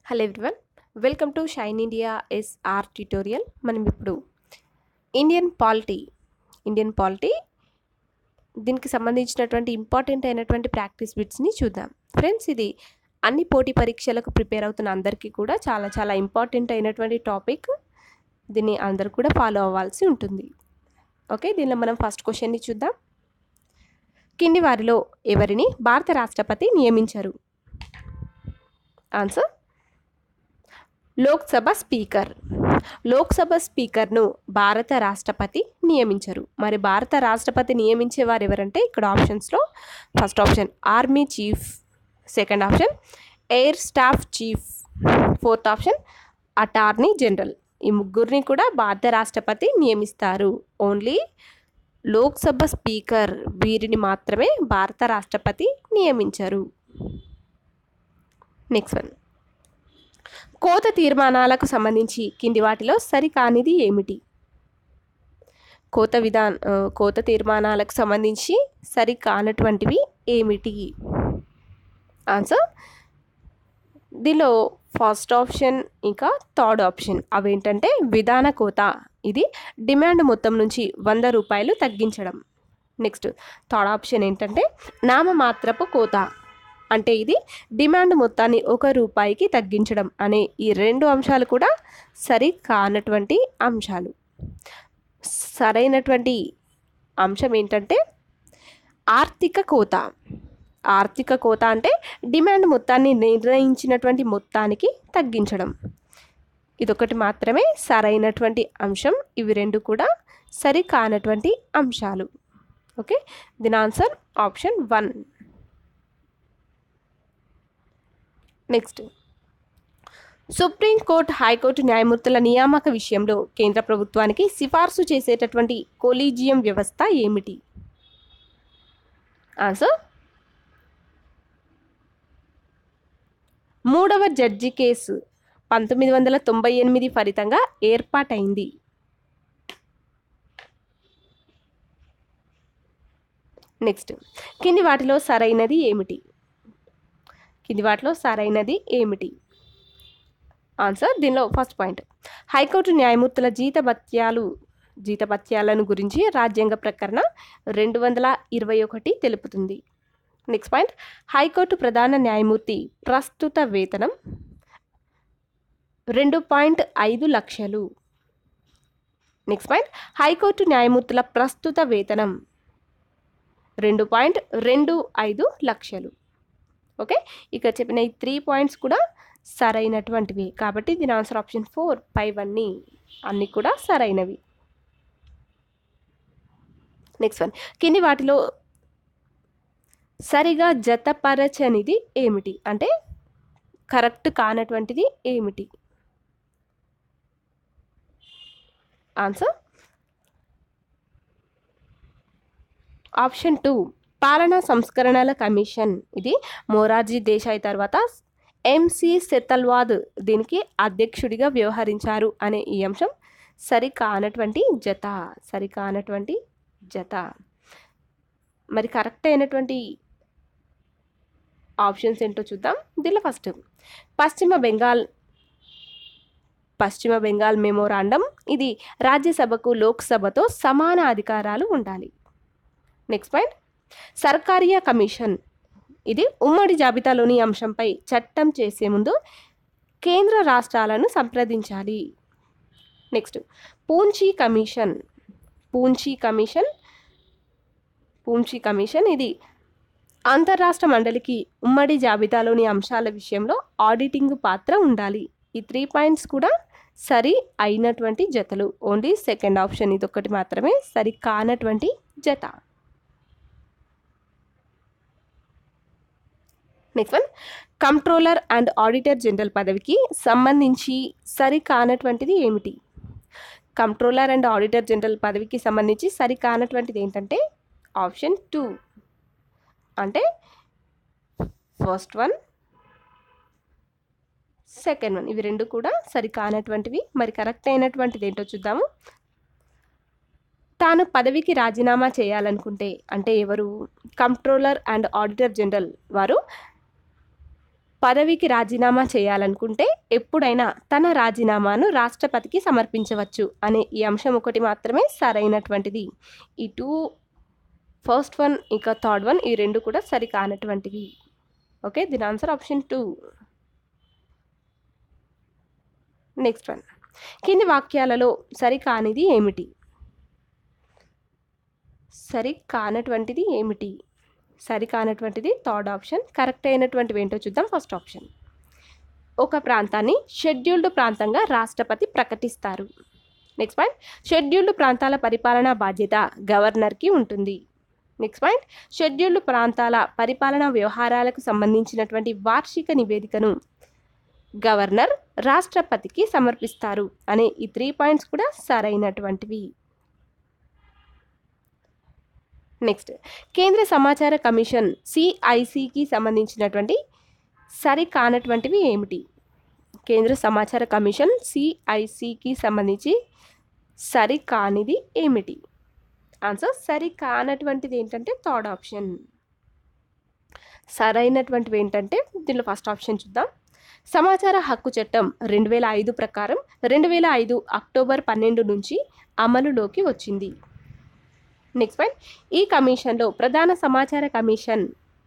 hello everyone welcome to shine India SR tutorial మనం ఇప్పుడు Indian polity Indian polity దీనికి సంబంధించినటువంటి ఇంపార్టెంట్ అయినటువంటి ప్రాక్టీస్ బిట్స్ని చూద్దాం ఫ్రెండ్స్ ఇది అన్ని పోటీ పరీక్షలకు ప్రిపేర్ అవుతున్న అందరికీ కూడా చాలా చాలా ఇంపార్టెంట్ అయినటువంటి టాపిక్ దీన్ని అందరు కూడా ఫాలో అవ్వాల్సి ఉంటుంది ఓకే దీనిలో మనం ఫస్ట్ క్వశ్చన్ని చూద్దాం కింది వారిలో ఎవరిని భారత రాష్ట్రపతి నియమించరు ఆన్సర్ లోక్సభ స్పీకర్ లోక్సభ స్పీకర్ను భారత రాష్ట్రపతి నియమించరు మరి భారత రాష్ట్రపతి నియమించే వారు ఎవరంటే ఇక్కడ ఆప్షన్స్లో first option army chief second option air staff chief fourth option attorney general ఈ ముగ్గురిని కూడా భారత రాష్ట్రపతి నియమిస్తారు ఓన్లీ లోక్సభ స్పీకర్ వీరిని మాత్రమే భారత రాష్ట్రపతి నియమించరు నెక్స్ట్ వన్ కోత తీర్మానాలకు సంబంధించి కింది వాటిలో సరికానిది ఏమిటి కోత విధాన్ ఆ, కోత తీర్మానాలకు సంబంధించి సరికానటువంటివి ఏమిటి ఆన్సర్ దీనిలో ఫస్ట్ ఆప్షన్ ఇంకా థర్డ్ ఆప్షన్ అవేంటంటే విధాన కోత ఇది డిమాండ్ మొత్తం నుంచి వంద రూపాయలు తగ్గించడం నెక్స్ట్ థర్డ్ ఆప్షన్ ఏంటంటే నామమాత్రపు కోత అంటే ఇది డిమాండ్ మొత్తాన్ని ఒక రూపాయికి తగ్గించడం అనే ఈ రెండు అంశాలు కూడా సరి కానటువంటి అంశాలు సరైనటువంటి అంశం ఏంటంటే ఆర్థిక కోత ఆర్థిక కోత అంటే డిమాండ్ మొత్తాన్ని నిర్ణయించినటువంటి మొత్తానికి తగ్గించడం ఇదొకటి మాత్రమే సరైనటువంటి అంశం ఇవి రెండు కూడా సరి కానటువంటి అంశాలు ఓకే దీని answer option one next supreme court high court న్యాయమూర్తుల నియామక విషయంలో కేంద్ర ప్రభుత్వానికి సిఫార్సు చేసేటటువంటి కొలీజియం వ్యవస్థ ఏమిటి ఆన్సర్ మూడవ జడ్జి కేసు పంతొమ్మిది వందల తొంభై ఎనిమిది ఫలితంగా ఏర్పాటైంది నెక్స్ట్ కింది వాటిలో సరైనది ఏమిటి కింది వాటిలో సరైనది ఏమిటి ఆన్సర్ దీనిలో ఫస్ట్ పాయింట్ హైకోర్టు న్యాయమూర్తుల జీతభత్యాలు జీతభత్యాలను గురించి రాజ్యాంగ ప్రకరణ రెండు వందల ఇరవై ఒకటి తెలుపుతుంది నెక్స్ట్ పాయింట్ హైకోర్టు ప్రధాన న్యాయమూర్తి ప్రస్తుత వేతనం రెండు పాయింట్ ఐదు లక్షలు నెక్స్ట్ పాయింట్ హైకోర్టు న్యాయమూర్తుల ప్రస్తుత వేతనం రెండు పాయింట్ రెండు ఐదు లక్షలు ఓకే ఇక్కడ చెప్పిన ఈ త్రీ పాయింట్స్ కూడా సరైనటువంటివి కాబట్టి దీని ఆన్సర్ ఆప్షన్ ఫోర్ ఫైవ్ అన్నీ అన్నీ కూడా సరైనవి నెక్స్ట్ వన్ కింది వాటిలో సరిగా జతపరచనిది ఏమిటి అంటే కరెక్ట్ కానటువంటిది ఏమిటి ఆన్సర్ ఆప్షన్ టూ పాలనా సంస్కరణల కమిషన్ ఇది మొరార్జీ దేశాయ్ తర్వాత ఎంసి సెతల్వాద్ దీనికి అధ్యక్షుడిగా వ్యవహరించారు అనే ఈ అంశం సరికానటువంటి జత సరికానటువంటి జత మరి కరెక్ట్ అయినటువంటి ఆప్షన్స్ ఏంటో చూద్దాం దీనిలో ఫస్ట్ పశ్చిమ బెంగాల్ పశ్చిమ బెంగాల్ మెమోరాండం ఇది రాజ్యసభకు లోక్సభతో సమాన అధికారాలు ఉండాలి నెక్స్ట్ పాయింట్ సర్కారియా కమిషన్ ఇది ఉమ్మడి జాబితాలోని అంశంపై చట్టం చేసే ముందు కేంద్ర రాష్ట్రాలను సంప్రదించాలి next Punchhi commission Punchhi commission Punchhi commission ఇది అంతర్రాష్ట్ర మండలికి ఉమ్మడి జాబితాలోని అంశాల విషయంలో ఆడిటింగ్ పాత్ర ఉండాలి ఈ త్రీ పాయింట్స్ కూడా సరి అయినటువంటి జతలు ఓన్లీ సెకండ్ ఆప్షన్ ఇది ఒకటి మాత్రమే సరి కానటువంటి జత next one controller and auditor general పదవికి సంబంధించి సరి కానటువంటిది ఏమిటి కంట్రోలర్ అండ్ ఆడిటర్ జనరల్ పదవికి సంబంధించి సరి కానటువంటిది ఏంటంటే ఆప్షన్ టూ అంటే ఫస్ట్ వన్ సెకండ్ వన్ ఇవి రెండు కూడా సరి కానటువంటివి మరి కరెక్ట్ అయినటువంటిది ఏంటో చూద్దాము తాను పదవికి రాజీనామా చేయాలనుకుంటే అంటే ఎవరు కంట్రోలర్ అండ్ ఆడిటర్ జనరల్ వారు పదవికి రాజీనామా చేయాలనుకుంటే ఎప్పుడైనా తన రాజీనామాను రాష్ట్రపతికి సమర్పించవచ్చు అనే ఈ అంశం ఒకటి మాత్రమే సరైనటువంటిది ఈ టూ ఫస్ట్ వన్ ఇంకా థర్డ్ వన్ ఈ రెండు కూడా సరి కానటువంటివి ఓకే దీని answer option two next one కింది వాక్యాలలో సరి కానిది ఏమిటి సరి కానటువంటిది ఏమిటి సరి కానటువంటిది థర్డ్ ఆప్షన్ కరెక్ట్ అయినటువంటివి ఏంటో చూద్దాం ఫస్ట్ ఆప్షన్ ఒక ప్రాంతాన్ని షెడ్యూల్డ్ ప్రాంతంగా రాష్ట్రపతి ప్రకటిస్తారు నెక్స్ట్ పాయింట్ షెడ్యూల్డ్ ప్రాంతాల పరిపాలనా బాధ్యత గవర్నర్కి ఉంటుంది నెక్స్ట్ పాయింట్ షెడ్యూల్డ్ ప్రాంతాల పరిపాలనా వ్యవహారాలకు సంబంధించినటువంటి వార్షిక నివేదికను గవర్నర్ రాష్ట్రపతికి సమర్పిస్తారు అనే ఈ త్రీ పాయింట్స్ కూడా సరైనటువంటివి నెక్స్ట్ కేంద్ర సమాచార కమిషన్ సిఐసికి సంబంధించినటువంటి సరి కానటువంటివి ఏమిటి కేంద్ర సమాచార కమిషన్ సిఐసికి సంబంధించి సరి కానిది ఏమిటి ఆన్సర్ సరి కానటువంటిది ఏంటంటే థర్డ్ ఆప్షన్ సరైనటువంటివి ఏంటంటే దీనిలో ఫస్ట్ ఆప్షన్ చూద్దాం సమాచార హక్కు చట్టం రెండు వేల ఐదు ప్రకారం రెండు వేల ఐదు అక్టోబర్ పన్నెండు నుంచి అమలులోకి వచ్చింది నెక్స్ట్ పాయింట్ ఈ కమిషన్లో ప్రధాన సమాచార కమిషన్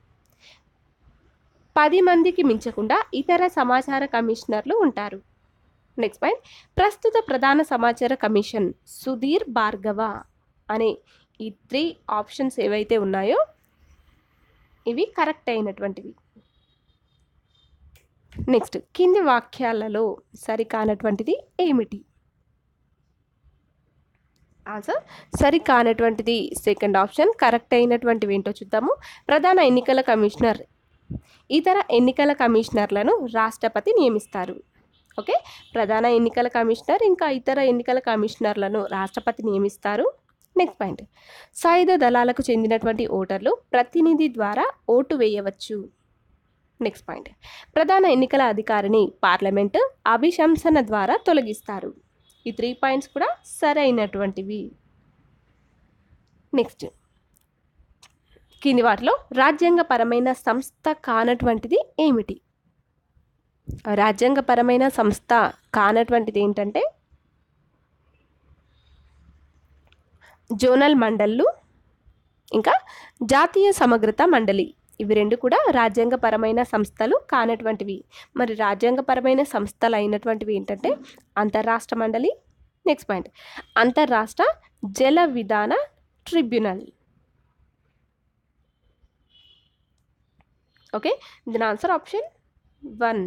పది మందికి మించకుండా ఇతర సమాచార కమిషనర్లు ఉంటారు నెక్స్ట్ పాయింట్ ప్రస్తుత ప్రధాన సమాచార కమిషన్ సుధీర్ భార్గవ అనే ఈ త్రీ ఆప్షన్స్ ఏవైతే ఉన్నాయో ఇవి కరెక్ట్ అయినటువంటివి నెక్స్ట్ కింది వాక్యాలలో సరికానటువంటిది ఏమిటి ఆన్సర్ సరి కానటువంటిది సెకండ్ ఆప్షన్ కరెక్ట్ అయినటువంటివి ఏంటో చూద్దాము ప్రధాన ఎన్నికల కమిషనర్ ఇతర ఎన్నికల కమిషనర్లను రాష్ట్రపతి నియమిస్తారు ఓకే ప్రధాన ఎన్నికల కమిషనర్ ఇంకా ఇతర ఎన్నికల కమిషనర్లను రాష్ట్రపతి నియమిస్తారు నెక్స్ట్ పాయింట్ సాయుధ దళాలకు చెందినటువంటి ఓటర్లు ప్రతినిధి ద్వారా ఓటు వేయవచ్చు నెక్స్ట్ పాయింట్ ప్రధాన ఎన్నికల అధికారిని పార్లమెంటు అభిశంసన ద్వారా తొలగిస్తారు ఈ త్రీ పాయింట్స్ కూడా సరైనటువంటివి నెక్స్ట్ కింది వాటిలో రాజ్యాంగపరమైన సంస్థ కానటువంటిది ఏమిటి రాజ్యాంగపరమైన సంస్థ కానటువంటిది ఏంటంటే జోనల్ మండళ్ళు ఇంకా జాతీయ సమగ్రత మండలి ఇవి రెండు కూడా రాజ్యాంగపరమైన సంస్థలు కానటువంటివి మరి రాజ్యాంగపరమైన సంస్థలు అయినటువంటివి ఏంటంటే అంతర్రాష్ట్ర మండలి నెక్స్ట్ పాయింట్ అంతర్రాష్ట్ర జల విధాన ట్రిబ్యునల్ ఓకే దీని answer option one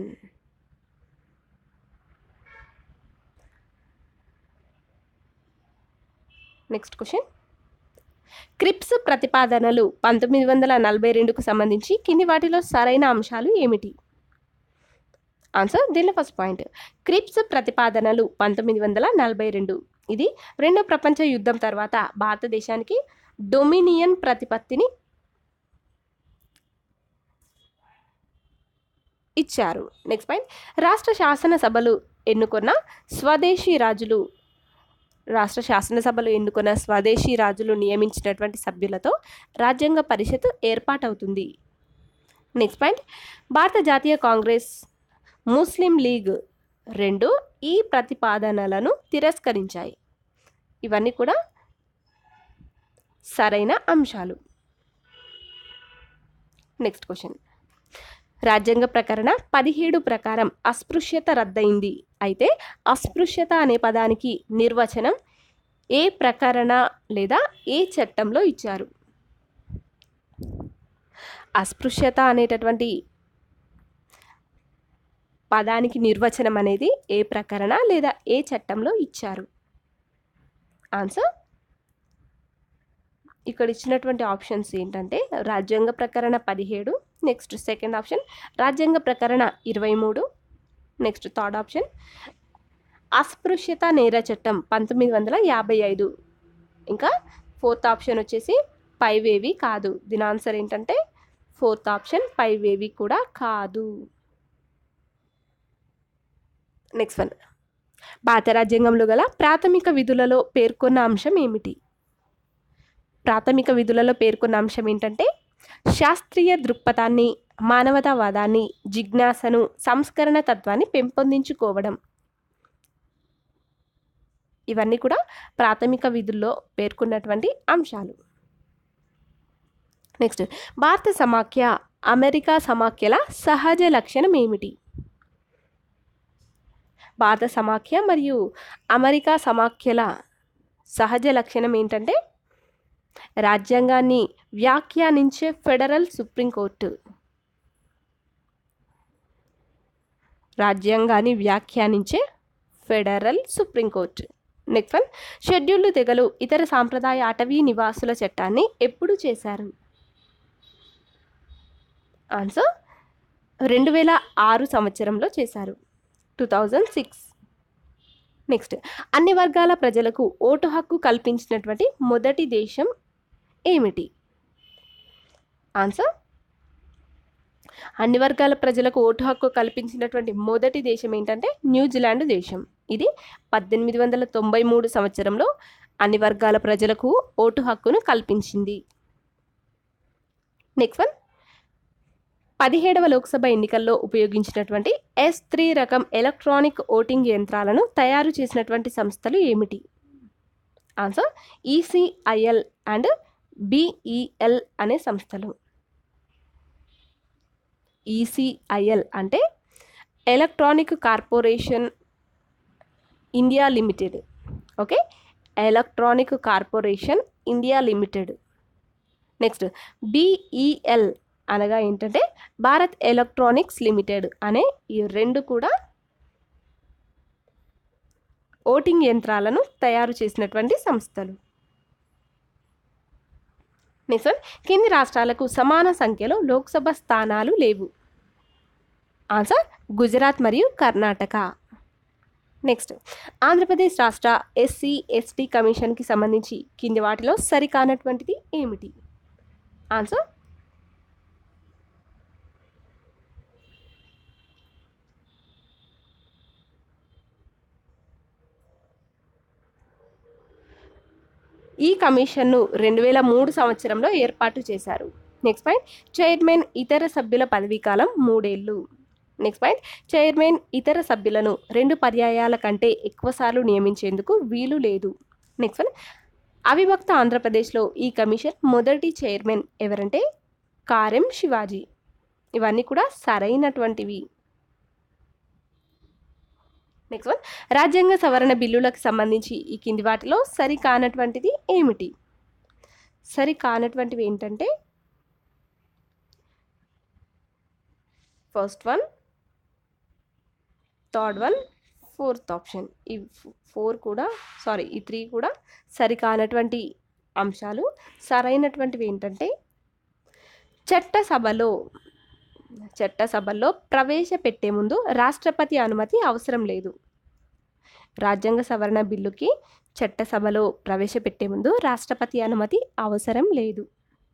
next question Cripps ప్రతిపాదనలు పంతొమ్మిది వందల నలభై రెండుకు సంబంధించి కింది వాటిలో సరైన అంశాలు ఏమిటి ఆన్సర్ దీనిలో ఫస్ట్ పాయింట్ క్రిప్స్ ప్రతిపాదనలు పంతొమ్మిది వందల నలభై రెండు ఇది రెండో ప్రపంచ యుద్ధం తర్వాత భారతదేశానికి డొమినియన్ ప్రతిపత్తిని ఇచ్చారు నెక్స్ట్ పాయింట్ రాష్ట్ర శాసనసభలు ఎన్నుకున్న స్వదేశీ రాజులు రాష్ట్ర శాసనసభలు ఎన్నుకున్న స్వదేశీ రాజులు నియమించినటువంటి సభ్యులతో రాజ్యాంగ పరిషత్ ఏర్పాటవుతుంది నెక్స్ట్ పాయింట్ భారత జాతీయ కాంగ్రెస్ ముస్లిం లీగ్ రెండు ఈ ప్రతిపాదనలను తిరస్కరించాయి ఇవన్నీ కూడా సరైన అంశాలు నెక్స్ట్ క్వశ్చన్ రాజ్యాంగ ప్రకరణ పదిహేడు ప్రకారం అస్పృశ్యత రద్దయింది అయితే అస్పృశ్యత అనే పదానికి నిర్వచనం ఏ ప్రకరణ లేదా ఏ చట్టంలో ఇచ్చారు అస్పృశ్యత అనేటటువంటి పదానికి నిర్వచనం అనేది ఏ ప్రకరణ లేదా ఏ చట్టంలో ఇచ్చారు ఆన్సర్ ఇక్కడ ఇచ్చినటువంటి ఆప్షన్స్ ఏంటంటే రాజ్యాంగ ప్రకరణ పదిహేడు నెక్స్ట్ సెకండ్ ఆప్షన్ రాజ్యాంగ ప్రకరణ ఇరవై మూడు నెక్స్ట్ థర్డ్ ఆప్షన్ అస్పృశ్యత నేర చట్టం పంతొమ్మిది వందల యాభై ఐదు ఇంకా ఫోర్త్ ఆప్షన్ వచ్చేసి పైవేవి కాదు దీని ఆన్సర్ ఏంటంటే ఫోర్త్ ఆప్షన్ పైవేవి కూడా కాదు నెక్స్ట్ వన్ భారత రాజ్యాంగంలో గల ప్రాథమిక విధులలో పేర్కొన్న అంశం ఏమిటి ప్రాథమిక విధులలో పేర్కొన్న అంశం ఏంటంటే శాస్త్రీయ దృక్పథాన్ని మానవతావాదాన్ని జిజ్ఞాసను సంస్కరణ తత్వాన్ని పెంపొందించుకోవడం ఇవన్నీ కూడా ప్రాథమిక విధుల్లో పేర్కొన్నటువంటి అంశాలు నెక్స్ట్ భారత సమాఖ్య అమెరికా సమాఖ్యల సహజ లక్షణం ఏమిటి భారత సమాఖ్య మరియు అమెరికా సమాఖ్యల సహజ లక్షణం ఏంటంటే రాజ్యాంగాన్ని వ్యాఖ్యానించే ఫెడరల్ సుప్రీంకోర్టు రాజ్యాంగాన్ని వ్యాఖ్యానించే federal supreme court next one scheduled తెగలు ఇతర సాంప్రదాయ అటవీ నివాసుల చట్టాన్ని ఎప్పుడు చేశారు ఆన్సర్ రెండు వేల ఆరు సంవత్సరంలో చేశారు టూ థౌజండ్ సిక్స్ నెక్స్ట్ అన్ని వర్గాల ప్రజలకు ఓటు హక్కు కల్పించినటువంటి మొదటి దేశం ఏమిటి ఆన్సర్ అన్ని వర్గాల ప్రజలకు ఓటు హక్కు కల్పించినటువంటి మొదటి దేశం ఏంటంటే న్యూజిలాండ్ దేశం ఇది పద్దెనిమిది వందల తొంభై మూడు సంవత్సరంలో అన్ని వర్గాల ప్రజలకు ఓటు హక్కును కల్పించింది నెక్స్ట్ వన్ పదిహేడవ లోక్సభ ఎన్నికల్లో ఉపయోగించినటువంటి ఎస్ త్రీ రకం ఎలక్ట్రానిక్ ఓటింగ్ యంత్రాలను తయారు చేసినటువంటి సంస్థలు ఏమిటి ఆన్సర్ ఈసీఐఎల్ అండ్ బిఈఎల్ అనే సంస్థలు ఈసీఐఎల్ అంటే electronic corporation India limited okay electronic corporation India limited next BEL అనగా ఏంటంటే భారత్ ఎలక్ట్రానిక్స్ లిమిటెడ్ అనే ఈ రెండు కూడా ఓటింగ్ యంత్రాలను తయారు చేసినటువంటి సంస్థలు నెక్స్ట్ వన్ కింది రాష్ట్రాలకు సమాన సంఖ్యలో లోక్సభ స్థానాలు లేవు ఆన్సర్ గుజరాత్ మరియు కర్ణాటక నెక్స్ట్ ఆంధ్రప్రదేశ్ రాష్ట్ర ఎస్సీ ఎస్టీ కమిషన్కి సంబంధించి కింది వాటిలో సరికానటువంటిది ఏమిటి ఆన్సర్ ఈ కమిషన్ను రెండు వేల మూడు సంవత్సరంలో ఏర్పాటు చేశారు నెక్స్ట్ పాయింట్ చైర్మన్ ఇతర సభ్యుల పదవీకాలం మూడేళ్ళు నెక్స్ట్ పాయింట్ చైర్మన్ ఇతర సభ్యులను రెండు పర్యాయాల కంటే ఎక్కువసార్లు నియమించేందుకు వీలు లేదు నెక్స్ట్ వన్ అవిభక్త ఆంధ్రప్రదేశ్లో ఈ కమిషన్ మొదటి చైర్మన్ ఎవరంటే కారెం శివాజీ ఇవన్నీ కూడా సరైనటువంటివి నెక్స్ట్ వన్ రాజ్యాంగ సవరణ బిల్లులకు సంబంధించి ఈ కింది వాటిలో సరి కానటువంటిది ఏమిటి సరి కానటువంటివి ఏంటంటే first one third one fourth option ఈ ఫోర్ కూడా సారీ ఈ త్రీ కూడా సరి కానటువంటి అంశాలు సరైనటువంటివి ఏంటంటే చట్టసభలో చట్టసభలో ప్రవేశపెట్టే ముందు రాష్ట్రపతి అనుమతి అవసరం లేదు రాజ్యాంగ సవరణ బిల్లుకి చట్టసభలో ప్రవేశపెట్టే ముందు రాష్ట్రపతి అనుమతి అవసరం లేదు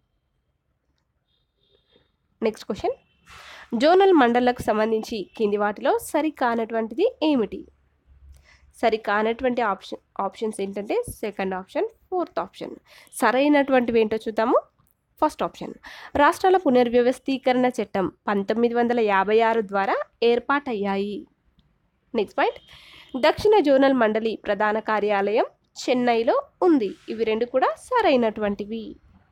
నెక్స్ట్ క్వశ్చన్ జోనల్ మండలకు సంబంధించి కింది వాటిలో సరి కానటువంటిది ఏమిటి సరి కానటువంటి ఆప్షన్ ఆప్షన్స్ ఏంటంటే సెకండ్ ఆప్షన్ ఫోర్త్ ఆప్షన్ సరైనటువంటివి ఏంటో చూద్దాము ఫస్ట్ ఆప్షన్ రాష్ట్రాల పునర్వ్యవస్థీకరణ చట్టం పంతొమ్మిది వందల యాభై ఆరు ద్వారా ఏర్పాటయ్యాయి నెక్స్ట్ పాయింట్ దక్షిణ జోనల్ మండలి ప్రధాన కార్యాలయం చెన్నైలో ఉంది ఇవి రెండు కూడా సరైనటువంటివి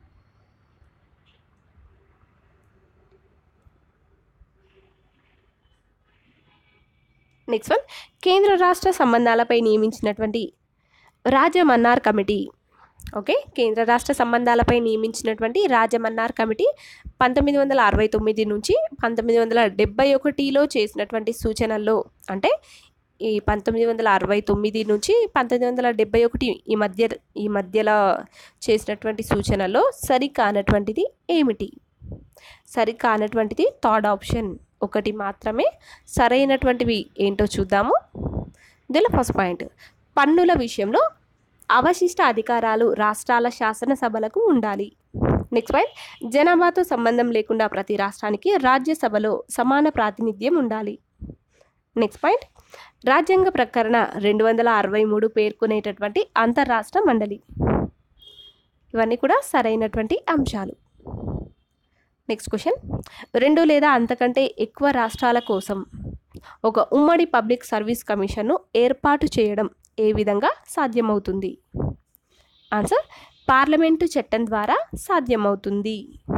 నెక్స్ట్ వన్ కేంద్ర రాష్ట్ర సంబంధాలపై నియమించినటువంటి రాజమన్నార్ కమిటీ ఓకే కేంద్ర రాష్ట్ర సంబంధాలపై నియమించినటువంటి రాజమన్నార్ కమిటీ పంతొమ్మిది వందల అరవై తొమ్మిది నుంచి పంతొమ్మిది వందల డెబ్బై ఒకటిలో చేసినటువంటి సూచనల్లో అంటే ఈ పంతొమ్మిది వందల అరవై తొమ్మిది నుంచి పంతొమ్మిది వందల డెబ్బై ఒకటి ఈ మధ్య ఈ మధ్యలో చేసినటువంటి సూచనలో సరి కానటువంటిది ఏమిటి సరి కానటువంటిది థర్డ్ ఆప్షన్ ఒకటి మాత్రమే సరైనటువంటివి ఏంటో చూద్దాము దీనిలో ఫస్ట్ పాయింట్ పన్నుల విషయంలో అవశిష్ట అధికారాలు రాష్ట్రాల శాసనసభలకు ఉండాలి నెక్స్ట్ పాయింట్ జనాభాతో సంబంధం లేకుండా ప్రతి రాష్ట్రానికి రాజ్యసభలో సమాన ప్రాతినిధ్యం ఉండాలి నెక్స్ట్ పాయింట్ రాజ్యాంగ ప్రకరణ రెండు వందల అరవై మూడు పేర్కొనేటటువంటి అంతర్రాష్ట్ర మండలి ఇవన్నీ కూడా సరైనటువంటి అంశాలు నెక్స్ట్ క్వశ్చన్ రెండు లేదా అంతకంటే ఎక్కువ రాష్ట్రాల కోసం ఒక ఉమ్మడి పబ్లిక్ సర్వీస్ కమిషన్ను ఏర్పాటు చేయడం ఏ విధంగా సాధ్యమవుతుంది ఆన్సర్ పార్లమెంటు చట్టం ద్వారా సాధ్యమవుతుంది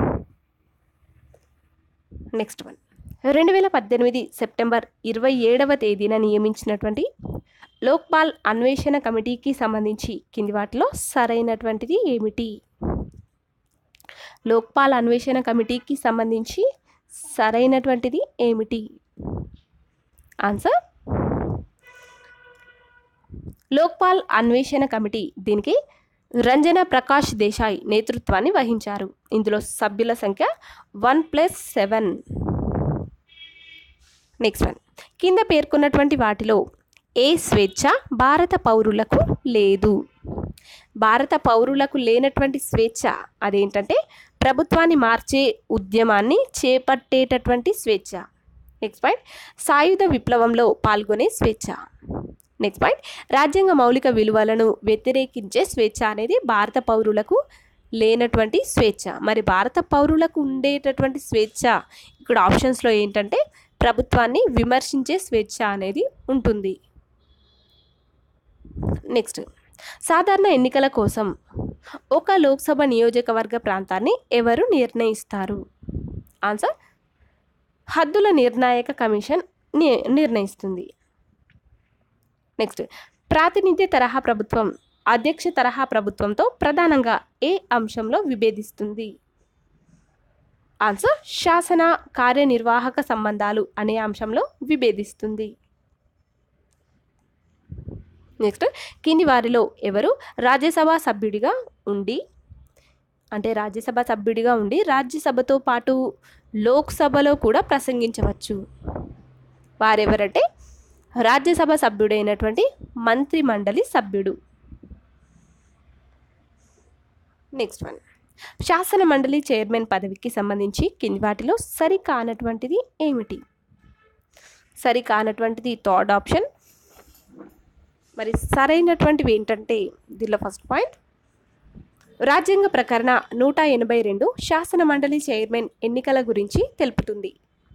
నెక్స్ట్ వన్ రెండు వేల పద్దెనిమిది సెప్టెంబర్ ఇరవై ఏడవ తేదీన నియమించినటువంటి లోక్పాల్ అన్వేషణ కమిటీకి సంబంధించి కింది వాటిలో సరైనటువంటిది ఏమిటి లోక్పాల్ అన్వేషణ కమిటీకి సంబంధించి సరైనటువంటిది ఏమిటి ఆన్సర్ లోక్పాల్ అన్వేషణ కమిటీ దీనికి రంజన ప్రకాష్ దేశాయ్ నేతృత్వాన్ని వహించారు ఇందులో సభ్యుల సంఖ్య one plus seven next one కింద పేర్కొన్నటువంటి వాటిలో ఏ స్వేచ్ఛ భారత పౌరులకు లేదు భారత పౌరులకు లేనటువంటి స్వేచ్ఛ అదేంటంటే ప్రభుత్వాన్ని మార్చే ఉద్యమాన్ని చేపట్టేటటువంటి స్వేచ్ఛ నెక్స్ట్ పాయింట్ సాయుధ విప్లవంలో పాల్గొనే స్వేచ్ఛ నెక్స్ట్ పాయింట్ రాజ్యాంగ మౌలిక విలువలను వ్యతిరేకించే స్వేచ్ఛ అనేది భారత పౌరులకు లేనటువంటి స్వేచ్ఛ మరి భారత పౌరులకు ఉండేటటువంటి స్వేచ్ఛ ఇక్కడ ఆప్షన్స్లో ఏంటంటే ప్రభుత్వాన్ని విమర్శించే స్వేచ్ఛ అనేది ఉంటుంది నెక్స్ట్ సాధారణ ఎన్నికల కోసం ఒక లోక్సభ నియోజకవర్గ ప్రాంతాన్ని ఎవరు నిర్ణయిస్తారు ఆన్సర్ హద్దుల నిర్ణాయక కమిషన్ ని- నిర్ణయిస్తుంది నెక్స్ట్ ప్రాతినిధ్య తరహా ప్రభుత్వం అధ్యక్ష తరహా ప్రభుత్వంతో ప్రధానంగా ఏ అంశంలో విభేదిస్తుంది ఆన్సర్ శాసన కార్యనిర్వాహక సంబంధాలు అనే అంశంలో విభేదిస్తుంది నెక్స్ట్ కింది వారిలో ఎవరు రాజ్యసభ సభ్యుడిగా ఉండి అంటే రాజ్యసభ సభ్యుడిగా ఉండి రాజ్యసభతో పాటు లోక్సభలో కూడా ప్రసంగించవచ్చు వారెవరంటే రాజ్యసభ సభ్యుడైనటువంటి మంత్రి మండలి సభ్యుడు నెక్స్ట్ వన్ శాసన మండలి చైర్మన్ పదవికి సంబంధించి కింది వాటిలో సరి కానటువంటిది ఏమిటి సరి కానటువంటిది థర్డ్ ఆప్షన్ మరి సరైనటువంటివి ఏంటంటే దీనిలో ఫస్ట్ పాయింట్ రాజ్యాంగ ప్రకరణ నూట ఎనభై రెండు శాసన మండలి చైర్మన్ ఎన్నికల గురించి తెలుపుతుంది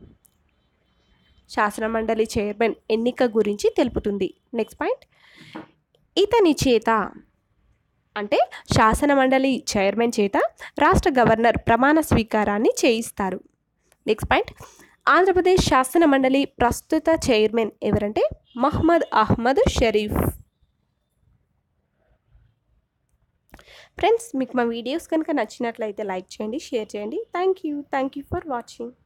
శాసన మండలి చైర్మన్ ఎన్నిక గురించి తెలుపుతుంది నెక్స్ట్ పాయింట్ ఇతని చేత అంటే శాసన మండలి చైర్మన్ చేత రాష్ట్ర గవర్నర్ ప్రమాణ స్వీకారాన్ని చేయిస్తారు నెక్స్ట్ పాయింట్ ఆంధ్రప్రదేశ్ శాసన మండలి ప్రస్తుత చైర్మన్ ఎవరంటే మహమ్మద్ అహ్మద్ షరీఫ్ ఫ్రెండ్స్ మీకు మా వీడియోస్ కనుక నచ్చినట్లయితే లైక్ చేయండి షేర్ చేయండి thank you thank you for watching